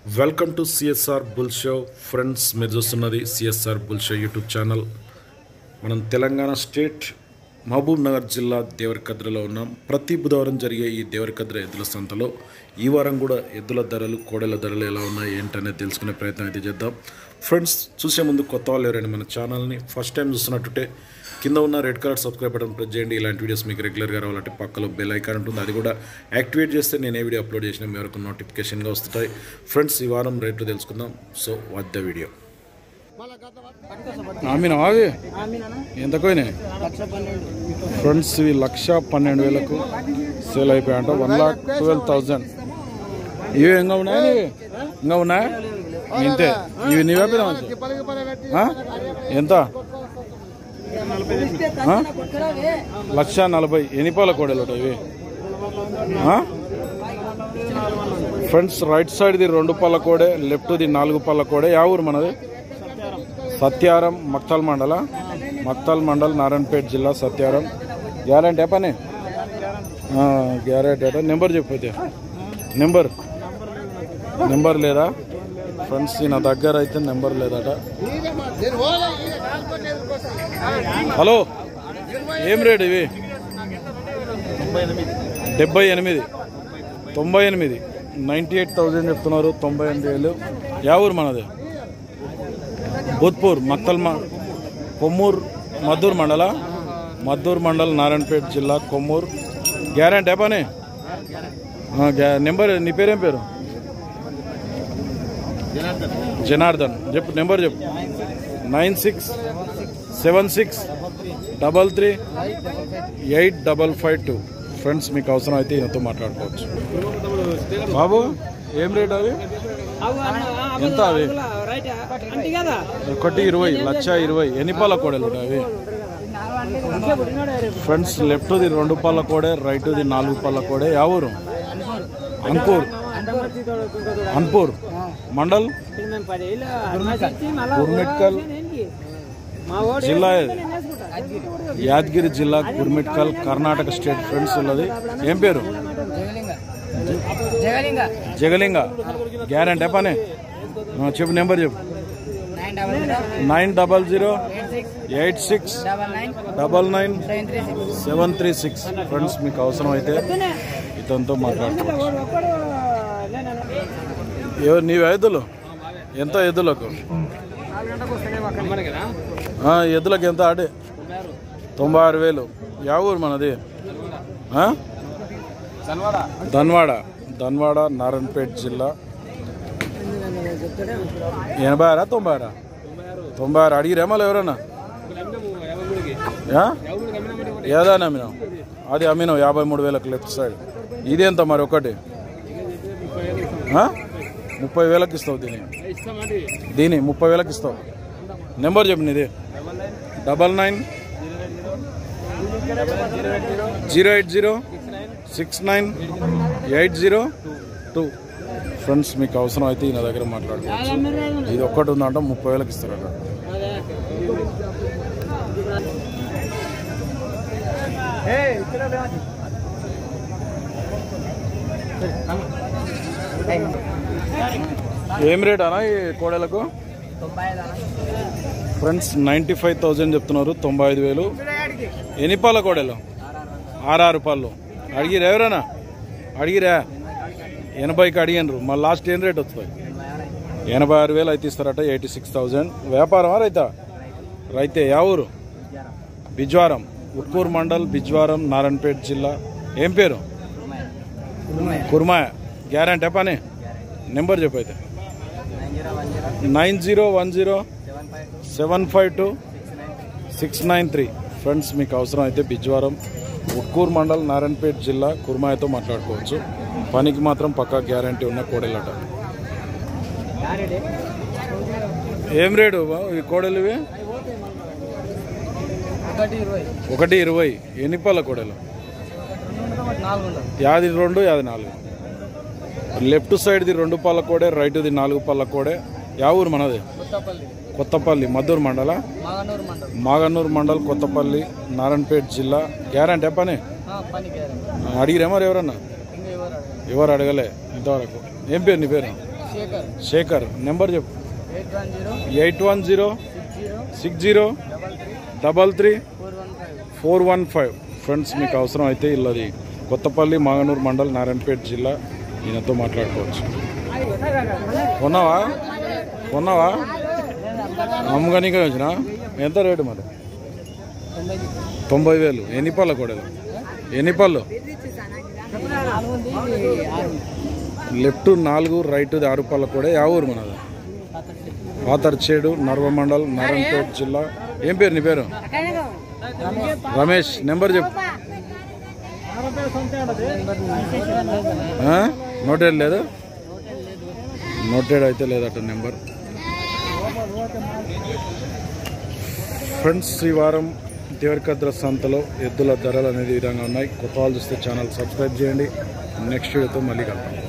Welcome to CSR bull show friends మీరు చూస్తున్నది CSR bull show YouTube channel మనం Telangana state Mahabub Nagar జిల్లా దేవరకద్రలో ఉన్నాం ప్రతి బుధవారం జరిగే ఈ దేవరకద్ర ఎద్దుల సంతలో ఈ వారం కూడా ఎద్దుల ధరలు కోడెల ధరలు ఎలా ఉన్నాయి ఏంటనేది తెలుసుకునే ప్రయత్నం అయితే చేద్దాం ఫ్రెండ్స్ చూసే ముందు కొత్త వాళ్ళు ఎవరైనా మన ఛానల్ని ఫస్ట్ టైం చూస్తున్నట్టుంటే కింద ఉన్న red colour subscribe button press చేయండి ఇలాంటి వీడియోస్ మీకు రెగ్యులర్గా రావాలంటే పక్కలో బెల్ ఐకాన్ ఉంటుంది అది కూడా యాక్టివేట్ చేస్తే నేను ఏ వీడియో అప్లోడ్ చేసినా మీ వరకు నోటిఫికేషన్గా వస్తుంటాయి ఫ్రెండ్స్ ఈ వారం రేట్లు తెలుసుకుందాం సో వాచ్ ద వీడియో ఆమెనా అవి ఎంత పోయినాయి ఫ్రెండ్స్ ఇవి లక్ష పన్నెండు వేలకు సేల్ అయిపోయాయంట వన్ లాక్ ట్వెల్వ్ థౌజండ్ ఇవి ఇంకా ఉన్నాయా నీవి ఇంకా ఉన్నాయా ఇంతే ఇవి నీవే పెద్ద మనిషి? ఆ? ఎంత ఆ? లక్ష నలభై ఎన్ని పాల కోడలు ఉంటాయి ఇవి ఆ? ఫ్రెండ్స్ రైట్ సైడ్ ది రెండు పళ్ళ కోడే లెఫ్ట్ ది నాలుగు పళ్ళ కోడే యా ఊరు మనది సత్యారం మక్తల్ మండల మక్తల్ మండల్ నారాయణపేట జిల్లా సత్యారం గ్యారంటీ పని గ్యారంటీ అట నెంబర్ చెప్పైతే నెంబర్ నెంబర్ లేదా ఫ్రెండ్స్ నా దగ్గర అయితే నెంబర్ లేదట హలో ఏం రేట్ ఇవి డెబ్బై ఎనిమిది తొంభై ఎనిమిది నైంటీ ఎయిట్ థౌజండ్ చెప్తున్నారు తొంభై ఎనిమిది వేలు యా ఊరు మనది భూత్పూర్ మక్తల్ మ- కొమ్మూర్ మద్దూర్ మండల మద్దూర్ మండల్ నారాయణపేట జిల్లా కొమ్మూర్ గ్యారంటీ పని ఆ, గ్యా- నెంబర్ నీ పేరేం పేరు జనార్దన్ చెప్పు నెంబర్ చెప్పు nine six seven six double three eight double five two friends మీకు అవసరం అయితే ఈయనతో మాట్లాడుకోవచ్చు బాబు ఏం రేట్ అవి ఎంత అవి ఒకటి ఇరవై లక్ష ఇరవై ఎన్ని పాల కోడలు ఉంటాయి అవి ఫ్రెండ్స్ లెఫ్ట్ ది రెండు పాల కోడే రైట్ ది నాలుగు పాల కోడే యా ఊరు అన్పూర్ అన్పూర్ మండల్ గుర్మిట్కల్ జిల్లా ఏది? యాదగిరి జిల్లా గుర్మిట్కల్ కర్ణాటక స్టేట్ ఫ్రెండ్స్ ఉన్నది ఏం పేరు జగలింగ జగలింగ గ్యారంటీ పని ఆ, చెప్పు నెంబర్ చెప్పు nine double zero nine double zero eight six eight six double nine double nine seven three six seven three six friends మీకు అవసరం అయితే ఇతనితో మాట్లాడుకోవచ్చు ఎవరు నీవు ఎద్దులు ఎంత ఎద్దులకు ఆ, ఎద్దులకు ఎంత ఆడే తొంభై ఆరు వేలు యా ఊరు మనది ఆ? ధన్వాడ ధన్వాడ నారాయణపేట జిల్లా ఎనభై ఆరా తొంభై ఆరా తొంభై ఆరు అడిగిరా మళ్ళీ ఎవరన్నా యా? ఏదాని అమ్మినాం అది అమ్మినాం యాభై మూడు వేలకు లెఫ్ట్ సైడ్ ఇది ఎంత మరి ఒకటి ఆ? ముప్పై వేలకు ఇస్తావు దీని దీని ముప్పై వేలకు ఇస్తావు నెంబర్ చెప్పు నీది double nine zero eight zero six nine eight zero two friends మీకు అవసరం అయితే ఈయన దగ్గర మాట్లాడుకోవచ్చు ఇది ఒక్కటి ఉందంట ముప్పై వేలకు ఇస్తారట ఏం రేట్ అన్నా ఈ కోడలకు తొంభై ఐదు ఫ్రెండ్స్ నైంటీ ఫైవ్ థౌజండ్ చెప్తున్నారు తొంభై ఐదు వేలు ఎన్ని పాల కోడలు ఆర్ఆర్ పాలు అడిగిరా ఎవరన్నా అడిగిరా ఎనభైకి అడిగినరు మళ్ళీ లాస్ట్ ఏం రేట్ వస్తుంది ఎనభై ఆరు వేలు అయితే ఇస్తారట ఎయిటీ సిక్స్ థౌజండ్ వ్యాపారమా రైతా రైతే యా ఊరు బిజ్వారం ఉట్కూరు మండల్ బిజ్వారం నారాయణపేట జిల్లా ఏం పేరు కుర్మాయ గ్యారంటీ పని నెంబర్ చెప్పు అయితే nine zero one zero nine zero one zero seven five two seven five two six nine six nine three friends మీకు అవసరం అయితే బిజ్వారం ఉట్కూరు మండల్ నారాయణపేట జిల్లా కుర్మాయతో మాట్లాడుకోవచ్చు పనికి మాత్రం పక్కా గ్యారంటీ ఉన్న కోడెలట ఏం రేటు బా ఈ కోడలు ఇవి ఒకటి ఇరవై ఒకటి ఇరవై ఎన్ని పళ్ళ కోడలు నాలుగు ఉండవు యాది రెండు యాది నాలుగు లెఫ్ట్ సైడ్ ది రెండు పళ్ళ కోడే రైట్ ది నాలుగు పళ్ళ కోడే యా ఊరు మనది కొత్తపల్లి కొత్తపల్లి మద్దూరు మండల మాగనూరు మండలం మాగనూరు మండల్ కొత్తపల్లి నారాయణపేట జిల్లా గ్యారంటీ పని పని గ్యారెంటీ అడిగిరా మరి ఎవరన్నా ఇంకా ఎవరు అడగరు. ఎవరు అడగలే ఇంతవరకు ఏం పేరు నీ పేరు శేఖర్ శేఖర్ నెంబర్ చెప్పు eight one zero eight one zero six zero six zero double three double three four one five four one five friends మీకు అవసరం అయితే ఇల్లది కొత్తపల్లి మాగనూరు మండల్ నారాయణపేట జిల్లా ఈయనతో మాట్లాడుకోవచ్చు కొన్నావా కొన్నావా అమ్మగానికే వచ్చిన ఎంత రేటు మరి తొంభై తొంభై వేలు ఎన్ని పళ్ళ కొడలు ఎన్ని పళ్ళు నాలుగు ఉంది ఇది ఆరు లెఫ్ట్ నాలుగు రైట్ ఆరు పళ్ళ కూడా యా ఊరు మనది పాతర్చేడు నర్వ మండల్ నారాయణపేట జిల్లా ఏం పేరు నీ పేరు రమేష్ నెంబర్ చెప్పు ఆ? నోటెడ్ లేదు నోటెడ్ అయితే లేదట నెంబర్ ఫ్రెండ్స్ ఈ వారం దేవరకద్ర సంతలో ఎద్దుల ధరలు అనేది ఈ విధంగా ఉన్నాయి కొత్త వాళ్ళు చూస్తే ఛానల్ సబ్స్క్రైబ్ చేయండి నెక్స్ట్ వీడియోతో మళ్ళీ కలుద్దాం